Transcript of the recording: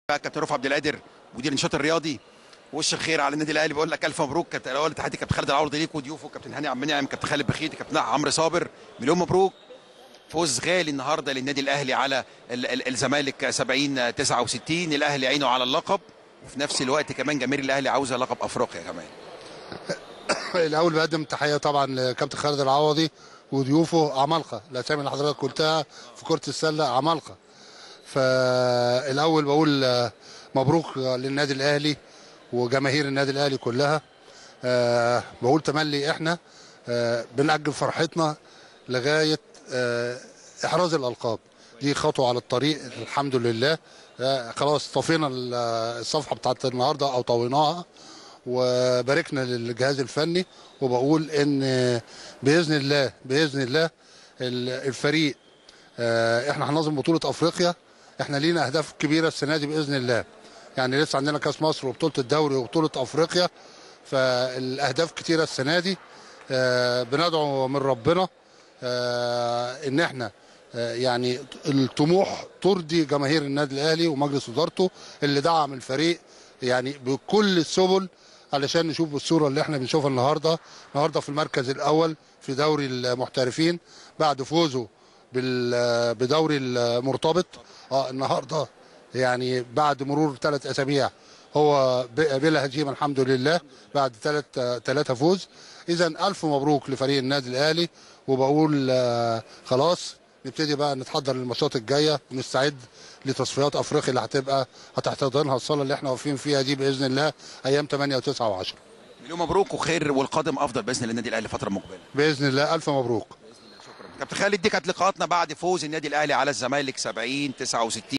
كابتن رفعت عبد القادر مدير النشاط الرياضي وش الخير على النادي الاهلي بقول لك الف مبروك كابتن الاول تحياتي كابتن خالد العوضي ليك وضيوفه كابتن هاني عبد المنعم كابتن خالد بخيتي كابتن عمرو صابر مليون مبروك فوز غالي النهارده للنادي الاهلي على ال- ال- الزمالك 70 69 الاهلي عينه على اللقب وفي نفس الوقت كمان جماهير الاهلي عاوزه لقب افريقيا كمان الاول بقدم تحيه طبعا لكابتن خالد العوضي وضيوفه عمالقه الاسامي اللي حضرتك قلتها في كره السله عمالقه فالاول بقول آه، مبروك للنادي الاهلي وجماهير النادي الاهلي كلها آه، بقول تملي احنا آه، بنأجل فرحتنا لغايه آه، احراز الالقاب دي خطوه على الطريق الحمد لله آه، خلاص طفينا ال- الصفحه بتاعت النهارده او طويناها وباركنا للجهاز الفني وبقول ان باذن الله باذن الله ال- الفريق آه، احنا هننظم بطوله افريقيا احنا لينا اهداف كبيره السنه دي باذن الله يعني لسه عندنا كاس مصر وبطوله الدوري وبطوله افريقيا فالاهداف كتيره السنه دي آه، بندعو من ربنا آه، ان احنا آه، يعني الطموح ترضي جماهير النادي الاهلي ومجلس ادارته اللي دعم الفريق يعني بكل السبل علشان نشوف الصوره اللي احنا بنشوفها النهارده النهارده في المركز الاول في دوري المحترفين بعد فوزه بال- بدوري المرتبط اه النهارده يعني بعد مرور ثلاث اسابيع هو ب- بلا هزيمه الحمد لله بعد ثلاث ثلاثه فوز اذا الف مبروك لفريق النادي الاهلي وبقول آه، خلاص نبتدي بقى نتحضر للماتشات الجايه ونستعد لتصفيات افريقيا اللي هتبقى هتحتضنها الصاله اللي احنا واقفين فيها دي باذن الله ايام 8 و9 و10 مليون مبروك وخير والقادم افضل باذن الله للنادي الاهلي الفتره المقبله باذن الله الف مبروك كابتن خالد دي كانت لقاءاتنا بعد فوز النادي الاهلي على الزمالك 70 69